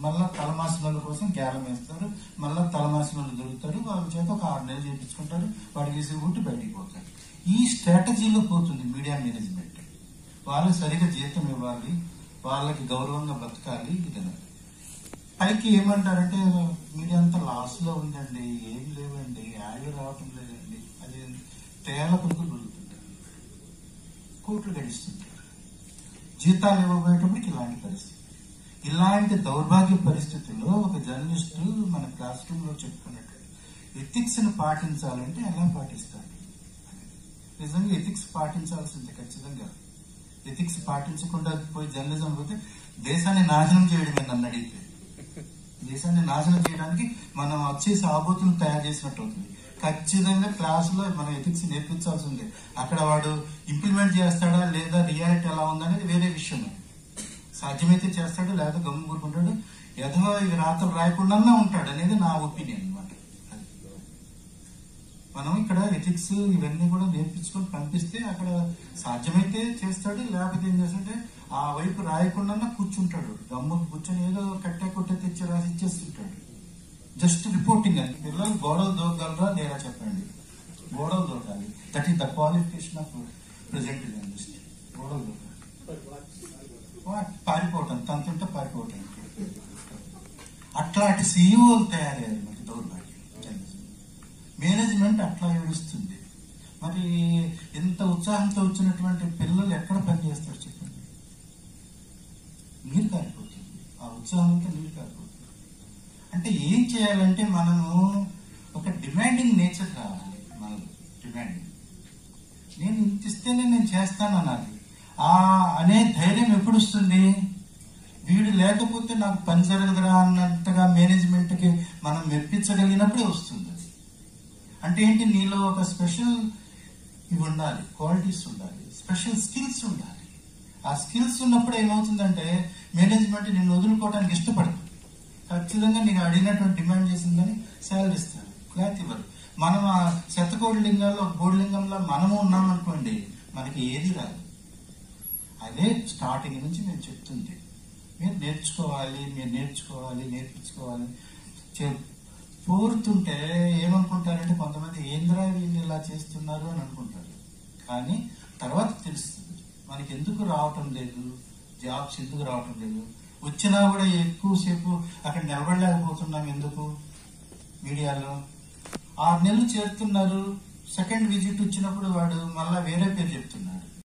మళ్ళా తలమాసిన కోసం కేరం వేస్తారు మళ్ళా తలమాసిన వాళ్ళు దొరుకుతారు వాళ్ళ చేత ఒక ఆరు నెలలు చేయించుకుంటారు వాడికి విసిరి కొట్టి బయటికి పోతారు ఈ స్ట్రాటజీలో పోతుంది మీడియా మేనేజ్మెంట్ వాళ్ళకి సరిగా జీతం ఇవ్వాలి వాళ్ళకి గౌరవంగా బతకాలి ఇదన పైకి ఏమంటారంటే మీడియా అంతా లాస్ లో ఉందండి ఏం లేవండి యాడ్ రావటం లేదండి అది తేల కొడుకు దొరుకుతుంటారు కోట్లు గడిస్తుంటారు జీతాలు ఇవ్వబోయేటప్పటికి ఇలాంటి పరిస్థితి ఇలాంటి దౌర్భాగ్య పరిస్థితుల్లో ఒక జర్నలిస్ట్ మన క్లాస్ రూమ్ లో చెప్పుకున్నట్టు ఎథిక్స్ ని పాటించాలంటే ఎలా పాటిస్తారు నిజంగా ఎథిక్స్ పాటించాల్సిందే ఖచ్చితంగా ఎథిక్స్ పాటించకుండా పోయి జర్నలిజం పోతే దేశాన్ని నాశనం చేయడమే నన్ను అడిగితే దేశాన్ని నాశనం చేయడానికి మనం వచ్చేసి ఆబోతులు తయారు చేసినట్టు అవుతుంది ఖచ్చితంగా క్లాసులో మనం ఎథిక్స్ నేర్పించాల్సిందే అక్కడ వాడు ఇంప్లిమెంట్ చేస్తాడా లేదా రియాలిటీ ఎలా ఉందనేది వేరే విషయం సాధ్యమైతే చేస్తాడు లేదా గమ్ము కూరుకుంటాడు ఎదవ ఇవి రాతలు రాయకుండా ఉంటాడు అనేది నా ఒపీనియన్ అనమాట మనం ఇక్కడ ఎథిక్స్ ఇవన్నీ కూడా నేర్పించుకొని పంపిస్తే అక్కడ సాధ్యమైతే చేస్తాడు లేకపోతే ఏం చేస్తుంటే ఆ వైపు రాయకుండా కూర్చుంటాడు గమ్ము కూర్చొని ఏదో కట్టే కొట్టే తెచ్చి రాసి ఇచ్చేస్తుంటాడు జస్ట్ రిపోర్టింగ్ అని పిల్లలు గోడలు దూకగలరా లేదా చెప్పండి గోడలు దూకాలి that is the qualification of present journalist గోడలు దూకాలి వా- పారిపోవటం తనతుంటే పారిపోవటం అట్లాంటి సీఈఓలు తయారయ్యారు మనకి దౌర్భాగ్యం జర్నలిజం మేనేజ్మెంట్ అట్లా ఏడుస్తుంది మరి ఎంత ఉత్సాహంతో వచ్చినటువంటి పిల్లలు ఎక్కడ పని చేస్తారు చెప్పండి నీరు కారిపోతుంది ఆ ఉత్సాహం అంతా నీరు కారిపోతుంది అంటే ఏం చేయాలంటే మనము ఒక డిమాండింగ్ నేచర్ రావాలి మనలో డిమాండింగ్ నేను ఇంత ఇస్తేనే నేను చేస్తాను అనాలి ఆ అనే ధైర్యం ఎప్పుడు వస్తుంది వీడు లేకపోతే నాకు పని జరగదురా అన్నట్టుగా మేనేజ్మెంట్ కి మనం మెప్పించగలిగినప్పుడే వస్తుంది అది. అంటే ఏంటి నీలో ఒక స్పెషల్ ఇవి ఉండాలి క్వాలిటీస్ ఉండాలి స్పెషల్ స్కిల్స్ ఉండాలి ఆ స్కిల్స్ ఉన్నప్పుడు ఏమవుతుందంటే మేనేజ్మెంట్ నిన్ను వదులుకోవడానికి ఇష్టపడదు ఖచ్చితంగా నీకు అడిగినటువంటి డిమాండ్ చేసిందని శాలరీ ఇస్తారు లేకపోతే ఇవ్వరు మనం ఆ శతకోటి లింగాల్లో ఒక బోర్డు లింగంలో మనము ఉన్నాం అనుకోండి మనకి ఏది రాదు అదే స్టార్టింగ్ నుంచి నేను చెప్తుంది మీరు నేర్చుకోవాలి మీరు నేర్చుకోవాలి నేర్పించుకోవాలి చె- కోరుతుంటే ఏమనుకుంటారంటే కొంతమంది ఏంద్రా వీళ్ళు ఇలా చేస్తున్నారు అని అనుకుంటారు కానీ తర్వాత తెలుస్తుంది మనకి ఎందుకు రావటం లేదు జాబ్స్ ఎందుకు రావటం లేదు వచ్చినా కూడా ఎక్కువసేపు అక్కడ నిలబడలేకపోతున్నాం ఎందుకు మీడియాలో ఆరు నెలలు చేరుతున్నారు సెకండ్ విజిట్ వచ్చినప్పుడు వాడు మళ్ళా వేరే పేరు చెప్తున్నాడు